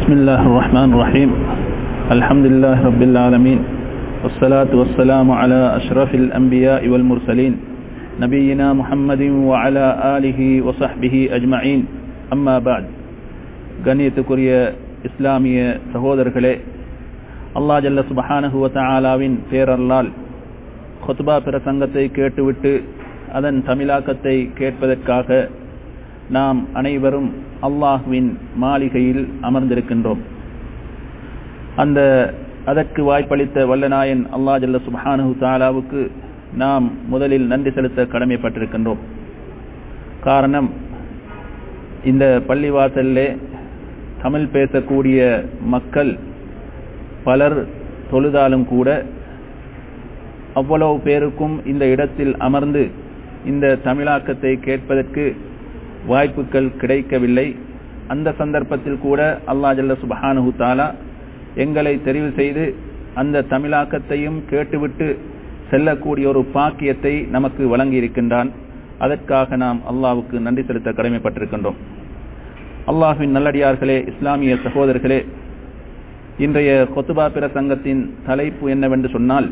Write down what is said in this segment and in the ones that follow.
بسم الله الرحمن الرحيم الحمد لله رب العالمين والصلاة والسلام على أشرف الأنبياء والمرسلين نبينا محمد وعلى آله وصحبه أجمعين أما بعد கண்ணியத்துக்குரிய இஸ்லாமிய சகோதரர்களே அல்லாஹ் ஜல்ல சுபஹானஹு வ தஆலாவின் பேரல்லால் ஹுத்பா பிரசங்கத்தை கேட்டுவிட்டு அதன் தமிழாக்கத்தை கேட்பதற்காக நாம் அனைவரும் அல்லாஹுவின் மாளிகையில் அமர்ந்திருக்கின்றோம் அந்த அதற்கு வாய்ப்பளித்த வல்லநாயன் அல்லாஹ் ஜல்ல சுபஹானஹு தாலாவுக்கு நாம் முதலில் நன்றி செலுத்த கடமைப்பட்டிருக்கின்றோம் காரணம் இந்த பள்ளிவாசல்லே தமிழ் பேசக்கூடிய மக்கள் பலர் தொழுதாலும் கூட அவ்வளவு பேருக்கும் இந்த இடத்தில் அமர்ந்து இந்த தமிழாக்கத்தை கேட்பதற்கு வாய்ப்புகள் கிடைக்கவில்லை அந்த சந்தர்ப்பத்தில் கூட அல்லா ஜல்ல சுபஹானுஹு தாலா எங்களை தெரிவு செய்து அந்த தமிழாக்கத்தையும் கேட்டுவிட்டு செல்லக்கூடிய ஒரு பாக்கியத்தை நமக்கு வழங்கியிருக்கின்றான் அதற்காக நாம் அல்லாவுக்கு நன்றி செலுத்த கடமைப்பட்டிருக்கின்றோம் அல்லாஹுவின் நல்லடியார்களே இஸ்லாமிய சகோதரர்களே இன்றைய கொத்துபா பிரசங்கத்தின் தலைப்பு என்னவென்று சொன்னால்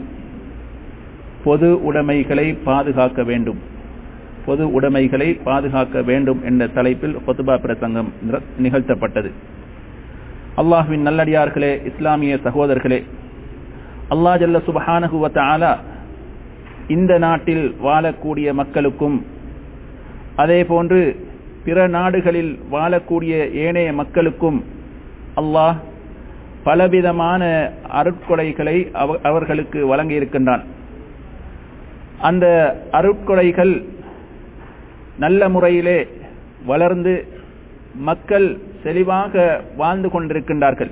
பொது உடைமைகளை பாதுகாக்க வேண்டும் பொது உடைமைகளை பாதுகாக்க வேண்டும் என்ற தலைப்பில் கொத்துபா பிரசங்கம் நிகழ்த்தப்பட்டது அல்லாஹுவின் நல்லடியார்களே இஸ்லாமிய சகோதரர்களே அல்லாஹ் ஜல்ல சுபஹானகுவத்த ஆலா இந்த நாட்டில் வாழக்கூடிய மக்களுக்கும் அதே போன்று பிற நாடுகளில் வாழக்கூடிய ஏனைய மக்களுக்கும் அல்லாஹ் பலவிதமான அருட்கொடைகளை அவர்களுக்கு வழங்கியிருக்கின்றான் அந்த அருட்கொடைகள் நல்ல முறையிலே வளர்ந்து மக்கள் செழிவாக வாழ்ந்து கொண்டிருக்கின்றார்கள்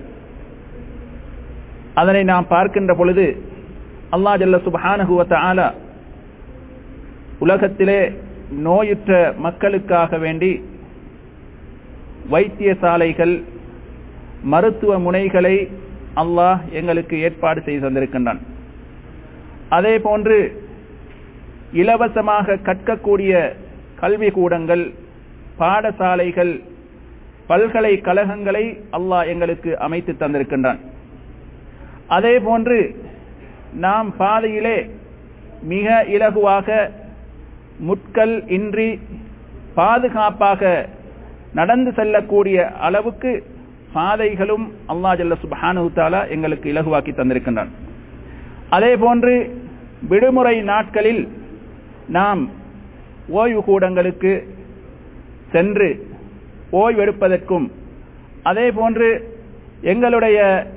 அதனை நாம் பார்க்கின்ற பொழுது அல்லா ஜல்ல சுபஹானகுவத்த ஆலா உலகத்திலே நோயுற்ற மக்களுக்காக வேண்டி வைத்தியசாலைகள் மருத்துவ முனைகளை அல்லாஹ் எங்களுக்கு ஏற்பாடு செய்து தந்திருக்கின்றான் அதே போன்று இலவசமாக கற்கக்கூடிய கல்வி கூடங்கள் பாடசாலைகள் பல்கலைக்கழகங்களை அல்லாஹ் எங்களுக்கு அமைத்து தந்திருக்கின்றான் அதே போன்று நாம் பாதையிலே மிக இலகுவாக முட்கள் இன்றி பாதுகாப்பாக நடந்து செல்லக்கூடிய அளவுக்கு பாதைகளும் அல்லா ஜல்ல சுபஹானு தாலா எங்களுக்கு இலகுவாக்கி தந்திருக்கின்றான் அதே போன்று விடுமுறை நாட்களில் நாம் ஓய்வு கூடங்களுக்கு சென்று ஓய்வெடுப்பதற்கும் அதே போன்று எங்களுடைய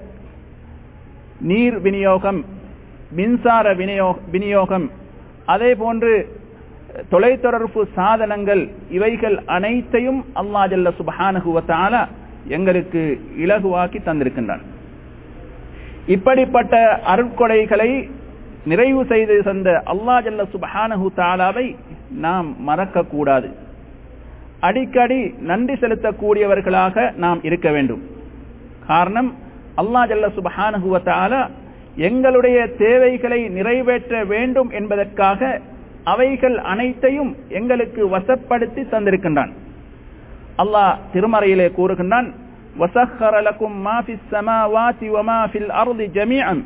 நீர் விநியோகம் மின்சார விநியோகம் அதே போன்று தொலைத்தொடர்பு சாதனங்கள் இவைகள் அனைத்தையும் அல்லா ஜல்ல சுபஹானுகுவத்தால எங்களுக்கு இலகுவாக்கி தந்திருக்கின்றான் இப்படிப்பட்ட அருட்கொடைகளை நிறைவு செய்து தந்த அல்லா ஜல்ல சுபஹானஹு தாலாவை நாம் மறக்கக்கூடாது அடிக்கடி நன்றி செலுத்தக்கூடியவர்களாக நாம் இருக்க வேண்டும் காரணம் அல்லா ஜல்ல சுபஹானஹுவ தாலா எங்களுடைய தேவைகளை நிறைவேற்ற வேண்டும் என்பதற்காக அவைகள் அனைத்தையும் எங்களுக்கு வசப்படுத்தி தந்திருக்கின்றான் அல்லாஹ் திருமறையிலே கூறுகின்றான் வசஹரலக்கும் மாஃபிஸ் சமாவாதி வமா ஃபில் அர்தி ஜமீஅன்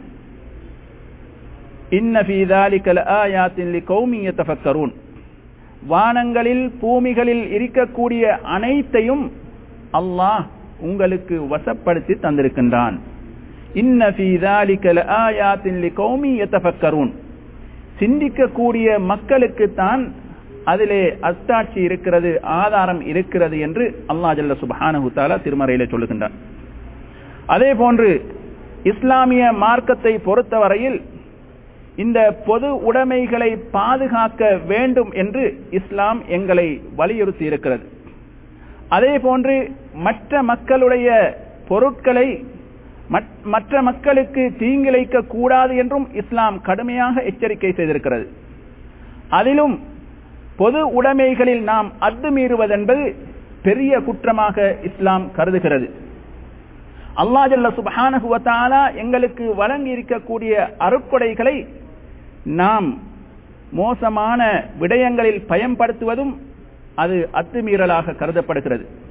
இன்ன ஃபீ ذلك لآيات لقوم يتفكرون வானங்களில் பூமிகளில் இருக்கக்கூடிய அனைத்தையும் அல்லாஹ் உங்களுக்கு வசப்படுத்தி தந்திருக்கின்றான் இன்ன ஃபீ ذلك لآيات لقوم يتفكرون சிந்திக்கக்கூடிய மக்களுக்கு தான் அதிலே அத்தாட்சி இருக்கிறது ஆதாரம் இருக்கிறது என்று அல்லா ஜல்ல சுபஹானஹு தாலா திருமறையில சொல்லுகின்றான் அதே போன்று இஸ்லாமிய மார்க்கத்தை பொறுத்தவரையில் இந்த பொது உடைமைகளை பாதுகாக்க வேண்டும் என்று இஸ்லாம் எங்களை வலியுறுத்தி இருக்கிறது அதே போன்று மற்ற மக்களுடைய பொருட்களை மற்ற மக்களுக்கு தீங்கிழைக்க கூடாது என்றும் இஸ்லாம் கடுமையாக எச்சரிக்கை செய்திருக்கிறது அதிலும் பொது உடைமைகளில் நாம் அத்துமீறுவதென்பது பெரிய குற்றமாக இஸ்லாம் கருதுகிறது அல்லா ஜல்ல சுபஹானகுவத்தாலா எங்களுக்கு வழங்கி இருக்கக்கூடிய அருட்கொடைகளை நாம் மோசமான விடயங்களில் பயன்படுத்துவதும் அது அத்துமீறலாக கருதப்படுகிறது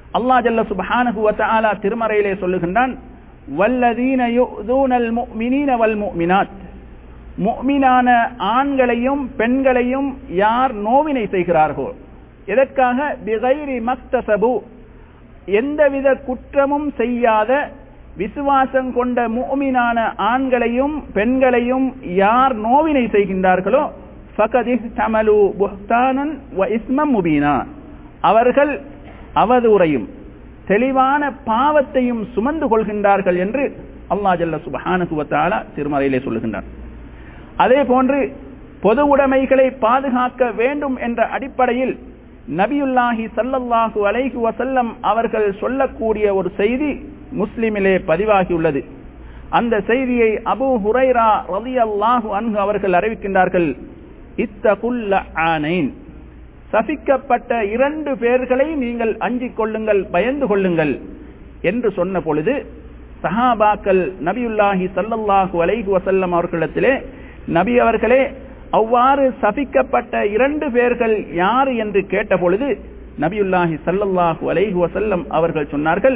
அல்லாஹ் ஜல்ல சுப்ஹானஹு வ தஆலா திருமறையிலே சொல்லுகின்றான் வல்லதீன யுதூனல் முஃமினீன வல் முஃமினாத் முஃமினான ஆண்களையும் பெண்களையும் யார் நோவினை செய்கிறார்களோ எதற்காக பிகைரி மக்தசபு எந்தவித குற்றமும் செய்யாத விசுவாசம் கொண்ட முஃமினான ஆண்களையும் பெண்களையும் யார் நோவினை செய்கின்றார்களோ ஃபகதிஹ் தமலு புஹ்தானன் வ இஸ்மம் முபீனா அவர்கள் அவதூறையும் தெளிவான பாவத்தையும் சுமந்து கொள்கின்றார்கள் என்று அல்லாஹ் ஜல்ல சுபஹானஹு வ தஆலா திருமறையிலே சொல்லுகின்றார் அதே போன்று பொது உடைமைகளை பாதுகாக்க வேண்டும் என்ற அடிப்படையில் நபியுல்லாஹி சல்லல்லாஹு அலைஹி வசல்லம் அவர்கள் சொல்லக்கூடிய ஒரு செய்தி முஸ்லிமிலே பதிவாகியுள்ளது அந்த செய்தியை அபு ஹுரைரா ரலியல்லாஹு அன்ஹு அவர்கள் அறிவிக்கின்றார்கள் இத்தகுல்ல ஆனைன் சபிக்கப்பட்ட இரண்டு பேர்களை நீங்கள் அஞ்சிக் கொள்ளுங்கள் பயந்து கொள்ளுங்கள் என்று சொன்ன பொழுது சஹாபாக்கள் நபியுல்லாஹி சல்லல்லாஹு அலைஹி வசல்லம் அவர்களிடத்திலே நபி அவர்களே அவ்வாறு சபிக்கப்பட்ட இரண்டு பேர்கள் யார் என்று கேட்ட பொழுது நபியுல்லாஹி சல்லல்லாஹு அலைஹி வசல்லம் அவர்கள் சொன்னார்கள்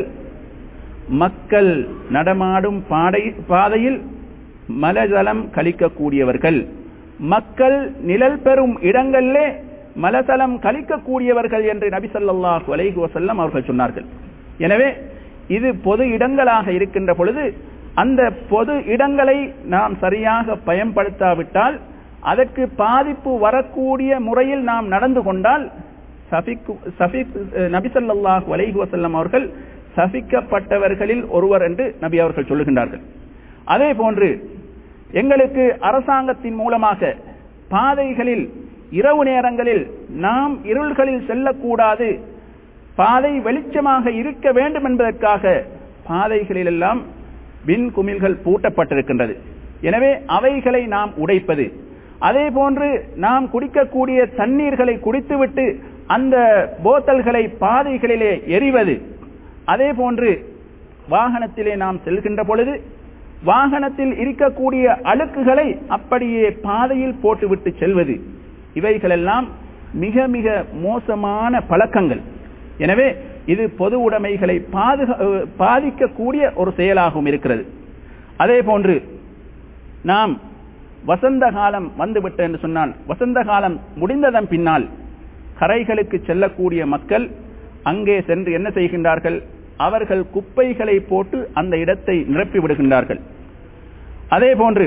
மக்கள் நடமாடும் பாடை பாதையில் மலஜலம் கழிக்கக்கூடியவர்கள் மக்கள் நிழல் பெறும் இடங்களிலே மலசலம் கழிக்கக்கூடியவர்கள் என்று நபி ஸல்லல்லாஹு அலைஹி வஸல்லம் அவர்கள் சொன்னார்கள் எனவே இது பொது இடங்களாக இருக்கின்ற பொழுது அந்த பொது இடங்களை நாம் சரியாக பயன்படுத்தாவிட்டால் அதற்கு பாதிப்பு வரக்கூடிய முறையில் நாம் நடந்து கொண்டால் சபிக்கு சபிக் நபி ஸல்லல்லாஹு அலைஹி வஸல்லம் அவர்கள் சபிக்கப்பட்டவர்களில் ஒருவர் என்று நபி அவர்கள் சொல்லுகின்றார்கள் அதே போன்று எங்களுக்கு அரசாங்கத்தின் மூலமாக பாதைகளில் இரவு நேரங்களில் நாம் இருள்களில் செல்லக்கூடாது பாதை வெளிச்சமாக இருக்க வேண்டும் என்பதற்காக பாதைகளில் எல்லாம் விண் குமிழ்கள் பூட்டப்பட்டிருக்கின்றது எனவே அவைகளை நாம் உடைப்பது அதே போன்று நாம் குடிக்கக்கூடிய தண்ணீர்களை குடித்துவிட்டு அந்த போத்தல்களை பாதைகளிலே எரிவது அதே போன்று வாகனத்திலே நாம் செல்கின்ற பொழுது வாகனத்தில் இருக்கக்கூடிய அழுக்குகளை அப்படியே பாதையில் போட்டுவிட்டு செல்வது இவைகளெல்லாம் மிக மிக மோசமான பழக்கங்கள் எனவே இது பொது உடைமைகளை பாதுகா பாதிக்கக்கூடிய ஒரு செயலாகவும் இருக்கிறது அதே போன்று நாம் வசந்த காலம் வந்துவிட்ட என்று சொன்னால் வசந்த காலம் முடிந்ததன் பின்னால் கரைகளுக்கு செல்லக்கூடிய மக்கள் அங்கே சென்று என்ன செய்கின்றார்கள் அவர்கள் குப்பைகளை போட்டு அந்த இடத்தை நிரப்பி விடுகின்றார்கள் அதே போன்று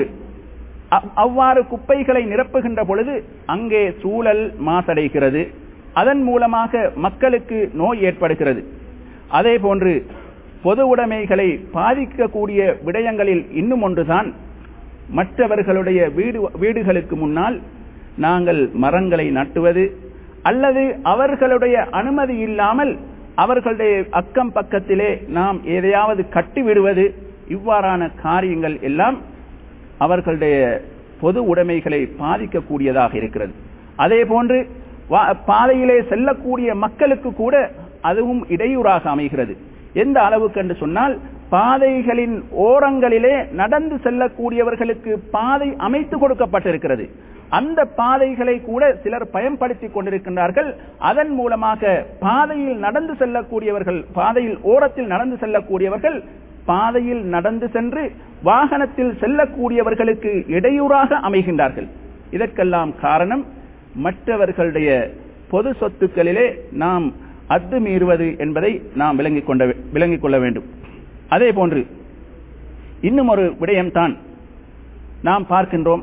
அவ்வாறு குப்பைகளை நிரப்புகின்ற பொழுது அங்கே சூழல் மாசடைகிறது அதன் மூலமாக மக்களுக்கு நோய் ஏற்படுகிறது அதே போன்று பொது உடைமைகளை பாதிக்கக்கூடிய விடயங்களில் இன்னும் ஒன்றுதான் மற்றவர்களுடைய வீடு வீடுகளுக்கு முன்னால் நாங்கள் மரங்களை நட்டுவது அல்லது அவர்களுடைய அனுமதி இல்லாமல் அவர்களுடைய அக்கம் பக்கத்திலே நாம் எதையாவது கட்டி விடுவது இவ்வாறான காரியங்கள் எல்லாம் அவர்களுடைய பொது உடைமைகளை பாதிக்கக்கூடியதாக இருக்கிறது அதே போன்று பாதையிலே செல்லக்கூடிய மக்களுக்கு கூட அதுவும் இடையூறாக அமைகிறது எந்த அளவுக்கு என்று சொன்னால் பாதைகளின் ஓரங்களிலே நடந்து செல்லக்கூடியவர்களுக்கு பாதை அமைத்து கொடுக்கப்பட்டிருக்கிறது அந்த பாதைகளை கூட சிலர் பயன்படுத்திக் கொண்டிருக்கின்றார்கள் அதன் மூலமாக பாதையில் நடந்து செல்லக்கூடியவர்கள் பாதையில் ஓரத்தில் நடந்து செல்லக்கூடியவர்கள் பாதையில் நடந்து சென்று வாகனத்தில் செல்லக்கூடியவர்களுக்கு இடையூறாக அமைகின்றார்கள் இதற்கெல்லாம் காரணம் மற்றவர்களுடைய பொது சொத்துக்களிலே நாம் அத்துமீறுவது என்பதை நாம் விளங்கிக் கொண்ட விளங்கிக் கொள்ள வேண்டும் அதே போன்று இன்னும் ஒரு விடயம்தான் நாம் பார்க்கின்றோம்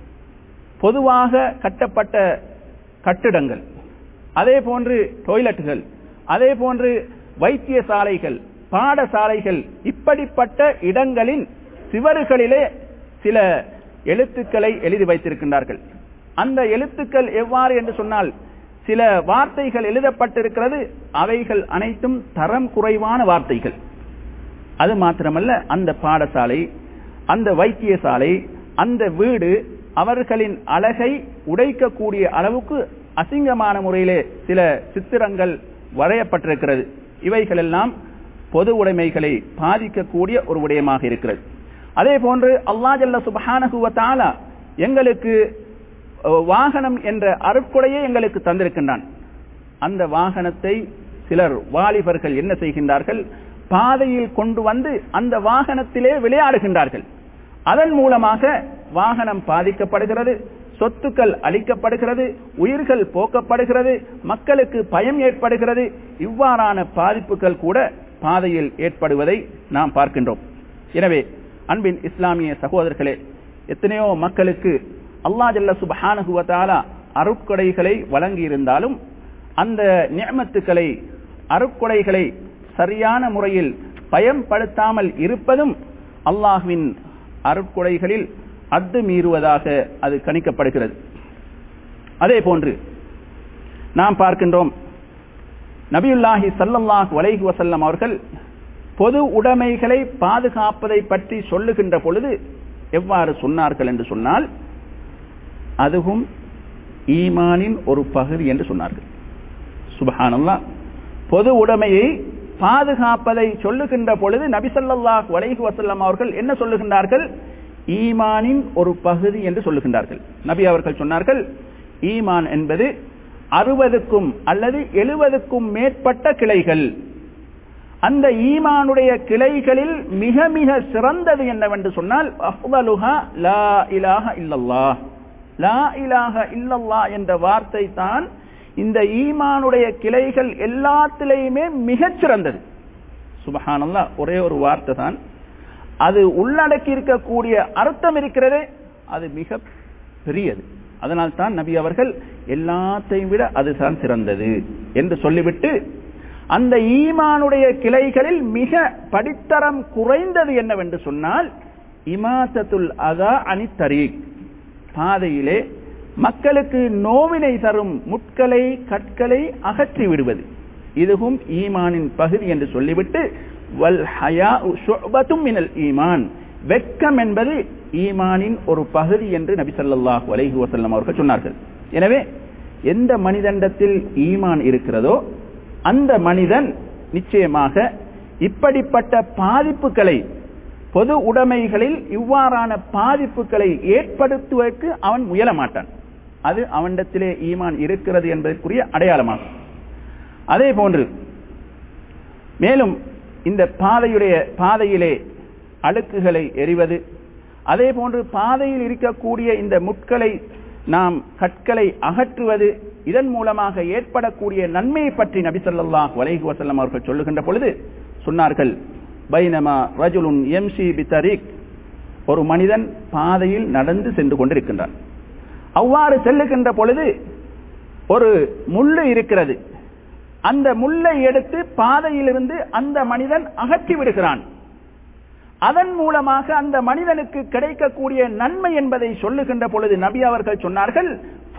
பொதுவாக கட்டப்பட்ட கட்டிடங்கள் அதே போன்று டொய்லெட்டுகள் அதே போன்று வைத்தியசாலைகள் பாடசாலைகள் இப்படிப்பட்ட இடங்களின் சிவறுகளிலே சில எழுத்துக்களை எழுதி வைத்திருக்கின்றார்கள் அந்த எழுத்துக்கள் எவ்வாறு என்று சொன்னால் சில வார்த்தைகள் எழுதப்பட்டிருக்கிறது அவைகள் அனைத்தும் தரம் குறைவான வார்த்தைகள் அது மாத்திரமல்ல அந்த பாடசாலை அந்த வைத்தியசாலை அந்த வீடு அவர்களின் அழகை உடைக்கக்கூடிய அளவுக்கு அசிங்கமான முறையிலே சில சித்திரங்கள் வரையப்பட்டிருக்கிறது இவைகளெல்லாம் பொது உடைமைகளை பாதிக்கக்கூடிய ஒரு விடயமாக இருக்கிறது அதே போன்று அல்லா ஜல்ல சுபஹானகுவத்தாலா எங்களுக்கு வாகனம் என்ற அருட்கொடையே எங்களுக்கு தந்திருக்கின்றான் அந்த வாகனத்தை சிலர் வாலிபர்கள் என்ன செய்கின்றார்கள் பாதையில் கொண்டு வந்து அந்த வாகனத்திலே விளையாடுகின்றார்கள் அதன் மூலமாக வாகனம் பாதிக்கப்படுகிறது சொத்துக்கள் அளிக்கப்படுகிறது உயிர்கள் போக்கப்படுகிறது மக்களுக்கு பயம் ஏற்படுகிறது இவ்வாறான பாதிப்புகள் கூட பாதையில் ஏற்படுவதை நாம் பார்க்கின்றோம் எனவே அன்பின் இஸ்லாமிய சகோதரர்களே எத்தனையோ மக்களுக்கு அல்லா ஜல்ல சுபஹானுகுவத்தாலா அருட்கொடைகளை வழங்கி இருந்தாலும் அந்த நியமத்துக்களை அருட்கொடைகளை சரியான முறையில் பயன்படுத்தாமல் இருப்பதும் அல்லாஹுவின் அருட்கொடைகளில் அத்து மீறுவதாக அது கணிக்கப்படுகிறது அதே போன்று நாம் பார்க்கின்றோம் நபியுல்லாஹி சல்லல்லாஹ் வலைஹி வசல்லம் அவர்கள் பொது உடைமைகளை பாதுகாப்பதை பற்றி சொல்லுகின்ற பொழுது எவ்வாறு சொன்னார்கள் என்று சொன்னால் அதுவும் ஈமானின் ஒரு பகுதி என்று சொன்னார்கள் சுபஹானல்லா பொது உடைமையை பாதுகாப்பதை சொல்லுகின்ற பொழுது நபிசல்லாஹ் வலைஹி வசல்லம் அவர்கள் என்ன சொல்லுகின்றார்கள் ஈமானின் ஒரு பகுதி என்று சொல்லுகின்றார்கள் நபி அவர்கள் சொன்னார்கள் ஈமான் என்பது அறுபதுக்கும் அல்லது எழுபதுக்கும் மேற்பட்ட கிளைகள் அந்த ஈமானுடைய கிளைகளில் மிக மிக சிறந்தது என்னவென்று சொன்னால் அஃதலுஹா லா இலாஹ இல்லல்லாஹ் லா இலாஹ இல்லல்லா என்ற வார்த்தை தான் இந்த ஈமானுடைய கிளைகள் எல்லாத்திலையுமே மிகச் சிறந்தது சுபஹானல்லா ஒரே ஒரு வார்த்தை தான் அது உள்ளடக்கி இருக்கக்கூடிய அர்த்தம் இருக்கிறதே அது மிக பெரியது அதனால் தான் நபி அவர்கள் எல்லாத்தையும் விட அதுதான் சிறந்தது என்று சொல்லிவிட்டு அந்த ஈமானுடைய கிளைகளில் மிக படித்தரம் குறைந்தது என்னவென்று சொன்னால் இமாசத்துல் அதா அணி தரீக் பாதையிலே மக்களுக்கு நோவினை தரும் முட்களை கற்களை அகற்றி விடுவது இதுவும் ஈமானின் பகுதி என்று சொல்லிவிட்டு வல் ஹயா மினல் ஈமான் வெக்கம் என்பது ஈமானின் ஒரு பகுதி என்று நபி ஸல்லல்லாஹு அலைஹி வஸல்லம் அவர்கள் சொன்னார்கள் எனவே எந்த மனிதண்டத்தில் ஈமான் இருக்கிறதோ அந்த மனிதன் நிச்சயமாக இப்படிப்பட்ட பாதிப்புகளை பொது உடைமைகளில் இவ்வாறான பாதிப்புகளை ஏற்படுத்துவதற்கு அவன் முயல மாட்டான் அது அவனிடத்திலே ஈமான் இருக்கிறது என்பதற்குரிய அடையாளமாகும் அதே போன்று மேலும் இந்த பாதையுடைய பாதையிலே அழுக்குகளை எறிவது அதே போன்று பாதையில் இருக்கக்கூடிய இந்த முட்களை நாம் கற்களை அகற்றுவது இதன் மூலமாக ஏற்படக்கூடிய நன்மையை பற்றி நபி ஸல்லல்லாஹு அலைஹி வஸல்லம் அவர்கள் சொல்லுகின்ற பொழுது சொன்னார்கள் பைனமா ரஜுலுன் எம்சி பித்தரிக் ஒரு மனிதன் பாதையில் நடந்து சென்று கொண்டிருக்கின்றான் அவ்வாறு செல்லுகின்ற பொழுது ஒரு முள்ளு இருக்கிறது அந்த முள்ளை எடுத்து பாதையிலிருந்து அந்த மனிதன் அகற்றி விடுகிறான் அதன் மூலமாக அந்த மனிதனுக்கு கிடைக்கக்கூடிய நன்மை என்பதை சொல்லுகின்ற பொழுது நபி அவர்கள் சொன்னார்கள்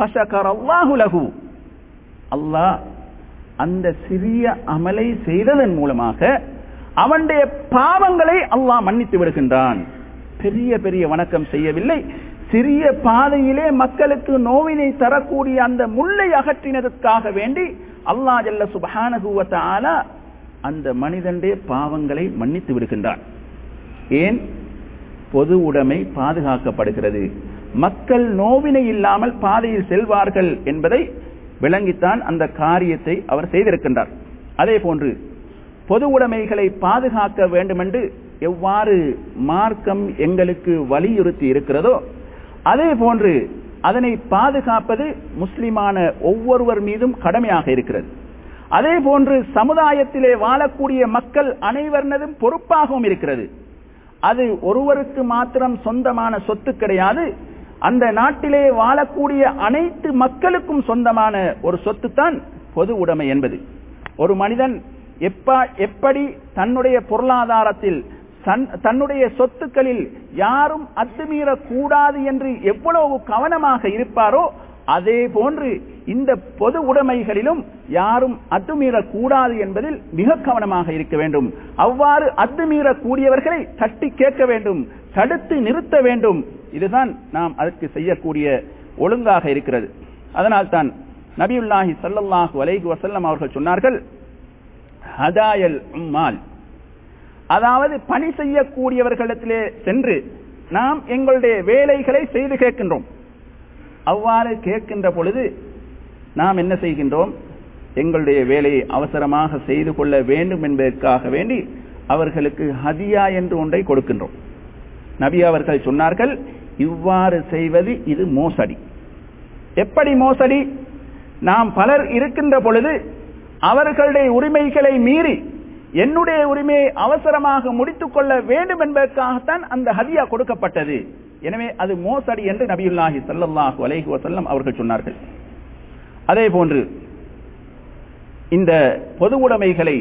அல்லாஹ் அந்த சிறிய அமலை செய்ததன் மூலமாக அவனுடைய பாவங்களை அல்லாஹ் மன்னித்து விடுகின்றான் பெரிய பெரிய வணக்கம் செய்யவில்லை சிறிய பாதையிலே மக்களுக்கு நோவினை தரக்கூடிய அந்த முல்லை அகற்றினதற்காக வேண்டி அல்லாஹ் ஜல்ல சுபஹானகுவத்தால அந்த மனிதனுடைய பாவங்களை மன்னித்து விடுகின்றான் ஏன் பொது உடைமை பாதுகாக்கப்படுகிறது மக்கள் நோவினை இல்லாமல் பாதையில் செல்வார்கள் என்பதை விளங்கித்தான் அந்த காரியத்தை அவர் செய்திருக்கின்றார் அதே போன்று பொது உடைமைகளை பாதுகாக்க வேண்டுமென்று எவ்வாறு மார்க்கம் எங்களுக்கு வலியுறுத்தி இருக்கிறதோ அதே போன்று அதனை பாதுகாப்பது முஸ்லிமான ஒவ்வொருவர் மீதும் கடமையாக இருக்கிறது அதே போன்று சமுதாயத்திலே வாழக்கூடிய மக்கள் அனைவரினதும் பொறுப்பாகவும் இருக்கிறது அது ஒருவருக்கு மாத்திரம் சொந்தமான சொத்து கிடையாது அந்த நாட்டிலே வாழக்கூடிய அனைத்து மக்களுக்கும் சொந்தமான ஒரு சொத்து தான் பொது உடைமை என்பது ஒரு மனிதன் எப்ப எப்படி தன்னுடைய பொருளாதாரத்தில் தன்னுடைய சொத்துக்களில் யாரும் அத்துமீறக் கூடாது என்று எவ்வளவு கவனமாக இருப்பாரோ அதே போன்று இந்த பொது உடைமைகளிலும் யாரும் அத்துமீறக் கூடாது என்பதில் மிக கவனமாக இருக்க வேண்டும் அவ்வாறு அத்துமீறக் கூடியவர்களை தட்டி கேட்க வேண்டும் தடுத்து நிறுத்த வேண்டும் இதுதான் நாம் அதற்கு செய்யக்கூடிய ஒழுங்காக இருக்கிறது அதனால் தான் நபியுல்லாஹி சல்லல்லாஹு அலைஹி வசல்லம் அவர்கள் சொன்னார்கள் ஹதாயல் உம்மால் அதாவது பணி செய்யக்கூடியவர்களிடத்திலே சென்று நாம் எங்களுடைய வேலைகளை செய்து கேட்கின்றோம் அவ்வாறு கேட்கின்ற பொழுது நாம் என்ன செய்கின்றோம் எங்களுடைய வேலையை அவசரமாக செய்து கொள்ள வேண்டும் என்பதற்காக வேண்டி அவர்களுக்கு ஹதியா என்று ஒன்றை கொடுக்கின்றோம் நபி அவர்கள் சொன்னார்கள் இவ்வாறு செய்வது இது மோசடி எப்படி மோசடி நாம் பலர் இருக்கின்ற பொழுது அவர்களுடைய உரிமைகளை மீறி என்னுடைய உரிமையை அவசரமாக முடித்துக் கொள்ள வேண்டும் என்பதற்காகத்தான் அந்த ஹதியா கொடுக்கப்பட்டது எனவே அது மோசடி என்று நபியுல்லாஹி ஸல்லல்லாஹு அலைஹி வஸல்லம் அவர்கள் சொன்னார்கள் அதே போன்று இந்த பொது உடைமைகளை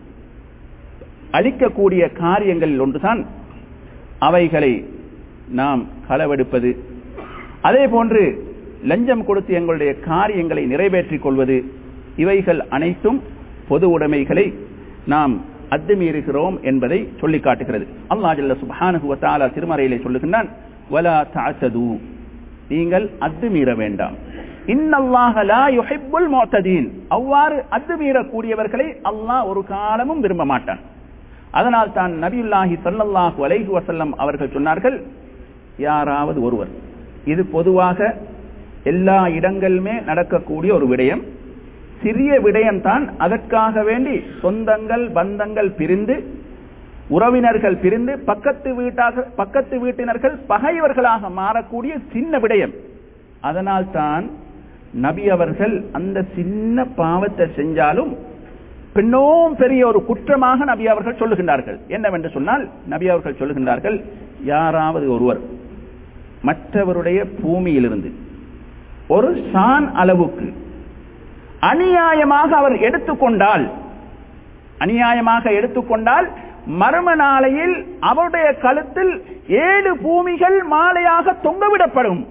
அளிக்கக்கூடிய காரியங்களில் ஒன்றுதான் அவைகளை நாம் களவெடுப்பது அதே போன்று லஞ்சம் கொடுத்து எங்களுடைய காரியங்களை நிறைவேற்றிக் கொள்வது இவைகள் அனைத்தும் பொது உடைமைகளை நாம் அத்துமீறுகிறோம் என்பதை சொல்லி காட்டுகிறது அல்லாஹ் ஜல்ல சுப்ஹானஹு வ தஆலா திருமறையிலே சொல்லுகின்றான் வலா தஅதது நீங்கள் அத்துமீற வேண்டாம் இன்னல்லாஹ லா யுஹிப்புல் முஅ்ததீன் அவ்வாறு அத்துமீறக்கூடியவர்களை அல்லாஹ் ஒரு காலமும் விரும்ப மாட்டான் அதனால் தான் நபியுல்லாஹி ஸல்லல்லாஹு அலைஹி வஸல்லம் அவர்கள் சொன்னார்கள் யாராவது ஒருவர் இது பொதுவாக எல்லா இடங்களிலுமே நடக்கக்கூடிய ஒரு விடயம் சிறிய விடயம்தான் அதற்காக வேண்டி சொந்தங்கள் பந்தங்கள் பிரிந்து உறவினர்கள் பிரிந்து பக்கத்து வீட்டாக பக்கத்து வீட்டினர்கள் பகைவர்களாக மாறக்கூடிய சின்ன விடயம் அதனால் தான் நபி அவர்கள் அந்த சின்ன பாவத்தை செஞ்சாலும் பின்னோம் பெரிய ஒரு குற்றமாக நபி அவர்கள் சொல்லுகின்றார்கள் என்னவென்று சொன்னால் நபி அவர்கள் சொல்லுகின்றார்கள் யாராவது ஒருவர் மற்றவருடைய பூமியிலிருந்து ஒரு சான் அளவுக்கு அநியாயமாக அவர் எடுத்துக்கொண்டால் அநியாயமாக எடுத்துக்கொண்டால் மர்ம நாளையில் அவருடைய கழுத்தில் ஏழு பூமிகள் மாலையாக தொங்கவிடப்படும்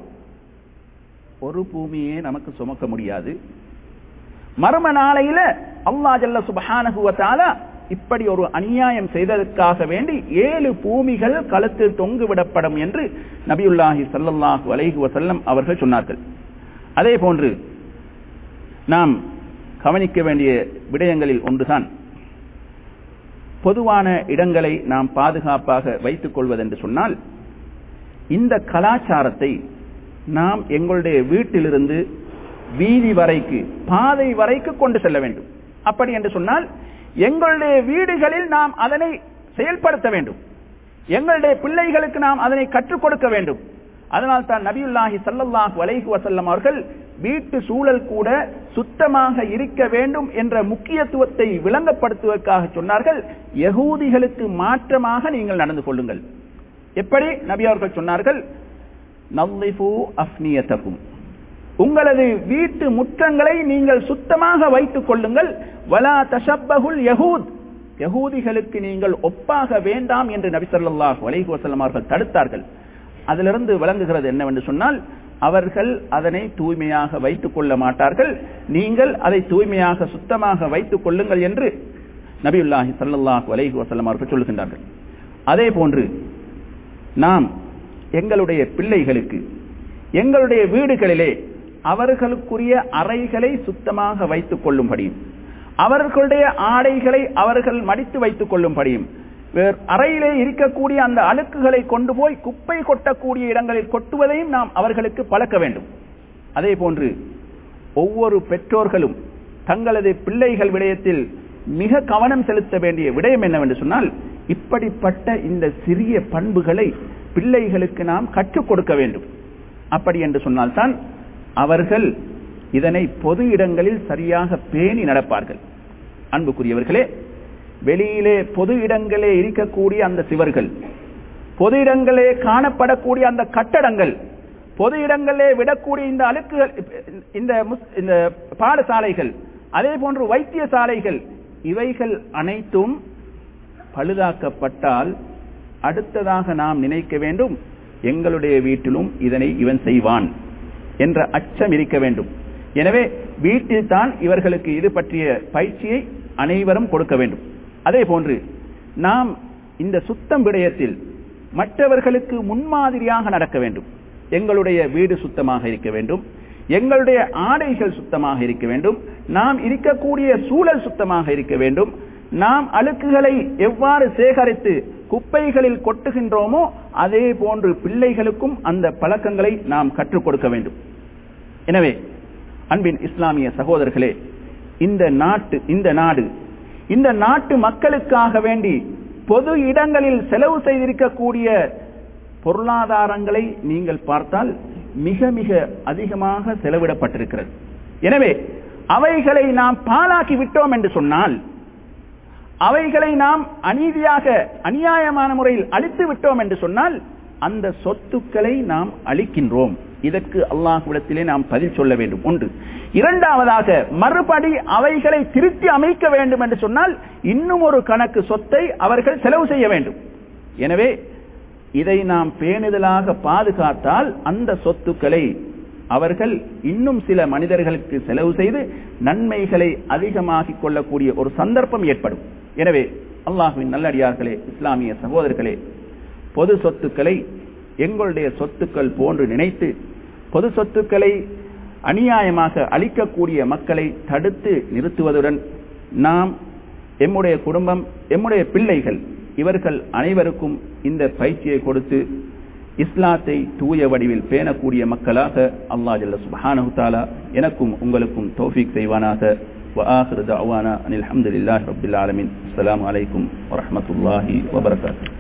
ஒரு பூமியே நமக்கு சுமக்க முடியாது மர்ம நாளையில அல்லா ஜல்ல சுபஹானகுவத்தால இப்படி ஒரு அநியாயம் செய்ததற்காக வேண்டி ஏழு பூமிகள் கழுத்தில் தொங்கு விடப்படும் என்று நபியுல்லாஹி சல்லல்லாஹு அலைஹி வசல்லம் அவர்கள் சொன்னார்கள் அதே போன்று நாம் கவனிக்க வேண்டிய விடயங்களில் ஒன்றுதான் பொதுவான இடங்களை நாம் பாதுகாப்பாக வைத்துக் கொள்வதென்று சொன்னால் இந்த கலாச்சாரத்தை நாம் எங்களுடைய வீட்டிலிருந்து வீதி வரைக்கு பாதை வரைக்கு கொண்டு செல்ல வேண்டும் அப்படி என்று சொன்னால் எங்களுடைய வீடுகளில் நாம் அதனை செயல்படுத்த வேண்டும் எங்களுடைய பிள்ளைகளுக்கு நாம் அதனை கற்றுக் கொடுக்க வேண்டும் அதனால் தான் நபியுல்லாஹி சல்லல்லாஹு அலைஹி வசல்லம் அவர்கள் வீட்டு சூழல் கூட சுத்தமாக இருக்க வேண்டும் என்ற முக்கியத்துவத்தை விளங்கப்படுத்துவதற்காக சொன்னார்கள் யகூதிகளுக்கு மாற்றமாக நீங்கள் நடந்து கொள்ளுங்கள் எப்படி நபி அவர்கள் சொன்னார்கள் நல்லிஃபு அஃப்னியத்தகும் உங்களது வீட்டு முற்றங்களை நீங்கள் சுத்தமாக வைத்துக் கொள்ளுங்கள் வலா தஷப்பகுல் யகூத் யகூதிகளுக்கு நீங்கள் ஒப்பாக வேண்டாம் என்று நபி ஸல்லல்லாஹு அலைஹி வஸல்லம் அவர்கள் தடுத்தார்கள் அதிலிருந்து விளங்குகிறது என்னவென்று சொன்னால் அவர்கள் அதனை தூய்மையாக வைத்துக் கொள்ள மாட்டார்கள் நீங்கள் அதை தூய்மையாக சுத்தமாக வைத்துக் கொள்ளுங்கள் என்று நபியுல்லாஹி ஸல்லல்லாஹு அலைஹி வஸல்லம் அவர்கள் சொல்லுகின்றார்கள் அதே போன்று நாம் எங்களுடைய பிள்ளைகளுக்கு எங்களுடைய வீடுகளிலே அவர்களுக்குரிய அறைகளை சுத்தமாக வைத்துக் கொள்ளும்படியும் அவர்களுடைய ஆடைகளை அவர்கள் மடித்து வைத்துக் கொள்ளும்படியும் அறையிலே இருக்கக்கூடிய அந்த அழுக்குகளை கொண்டு போய் குப்பை கொட்டக்கூடிய இடங்களில் கொட்டுவதையும் நாம் அவர்களுக்கு பழக்க வேண்டும் அதே போன்று ஒவ்வொரு பெற்றோர்களும் தங்களது பிள்ளைகள் விடயத்தில் மிக கவனம் செலுத்த வேண்டிய விடயம் என்னவென்று சொன்னால் இப்படிப்பட்ட இந்த சிறிய பண்புகளை பிள்ளைகளுக்கு நாம் கற்றுக் கொடுக்க வேண்டும் அப்படி என்று சொன்னால்தான் அவர்கள் இதனை பொது இடங்களில் சரியாக பேணி நடப்பார்கள் அன்புக்குரியவர்களே வெளியிலே பொது இடங்களே இருக்கக்கூடிய அந்த சிவர்கள் பொது இடங்களே காணப்படக்கூடிய அந்த கட்டடங்கள் பொது இடங்களே விடக்கூடிய இந்த அழுக்குகள் இந்த இந்த பாடசாலைகள் அதே போன்று வைத்தியசாலைகள் இவைகள் அனைத்தும் பழுதாக்கப்பட்டால் அடுத்ததாக நாம் நினைக்க வேண்டும் எங்களுடைய வீட்டிலும் இதனை இவன் செய்வான் என்ற அச்சம் இருக்க வேண்டும் எனவே வீட்டில் தான் இவர்களுக்கு இது பற்றிய பயிற்சியை அனைவரும் கொடுக்க வேண்டும் அதே போன்று நாம் இந்த சுத்தம் விடயத்தில் மற்றவர்களுக்கு முன்மாதிரியாக நடக்க வேண்டும் எங்களுடைய வீடு சுத்தமாக இருக்க வேண்டும் எங்களுடைய ஆடைகள் சுத்தமாக இருக்க வேண்டும் நாம் இருக்கக்கூடிய சூழல் சுத்தமாக இருக்க வேண்டும் நாம் அழுக்குகளை எவ்வாறு சேகரித்து குப்பைகளில் கொட்டுகின்றோமோ அதே போன்று பிள்ளைகளுக்கும் அந்த பழக்கங்களை நாம் கற்றுக் கொடுக்க வேண்டும் எனவே அன்பின் இஸ்லாமிய சகோதரர்களே இந்த நாட்டு இந்த நாடு இந்த நாட்டு மக்களுக்காக வேண்டி பொது இடங்களில் செலவு செய்திருக்கக்கூடிய பொருளாதாரங்களை நீங்கள் பார்த்தால் மிக மிக அதிகமாக செலவிடப்பட்டிருக்கிறது எனவே அவைகளை நாம் பாலாக்கி விட்டோம் என்று சொன்னால் அவைகளை நாம் அநீதியாக அநியாயமான முறையில் அழித்து விட்டோம் என்று சொன்னால் அந்த சொத்துக்களை நாம் அளிக்கின்றோம் இதற்கு அல்லாஹ்விடத்திலே நாம் பதில் சொல்ல வேண்டும் ஒன்று இரண்டாவதாக மறுபடி அவைகளை திருத்தி அமைக்க வேண்டும் என்று சொன்னால் இன்னும் ஒரு கணக்கு சொத்தை அவர்கள் செலவு செய்ய வேண்டும் எனவே இதை நாம் பேணுதலாக பாதுகாத்தால் அந்த சொத்துக்களை அவர்கள் இன்னும் சில மனிதர்களுக்கு செலவு செய்து நன்மைகளை அதிகமாக்கிக் கொள்ளக்கூடிய ஒரு சந்தர்ப்பம் ஏற்படும் எனவே அல்லாஹுவின் நல்லடியார்களே இஸ்லாமிய சகோதரர்களே பொது சொத்துக்களை எங்களுடைய சொத்துக்கள் போன்று நினைத்து பொது சொத்துக்களை அநியாயமாக அளிக்கக்கூடிய மக்களை தடுத்து நிறுத்துவதுடன் நாம் எம்முடைய குடும்பம் எம்முடைய பிள்ளைகள் இவர்கள் அனைவருக்கும் இந்த பயிற்சியை கொடுத்து இஸ்லாத்தை தூய வடிவில் பேணக்கூடிய மக்களாக அல்லா ஜல்ல சுபஹானஹு தாலா எனக்கும் உங்களுக்கும் தௌஃபீக் செய்வானாக وآخر دعوانا أن الحمد لله رب العالمين السلام عليكم ورحمة الله وبركاته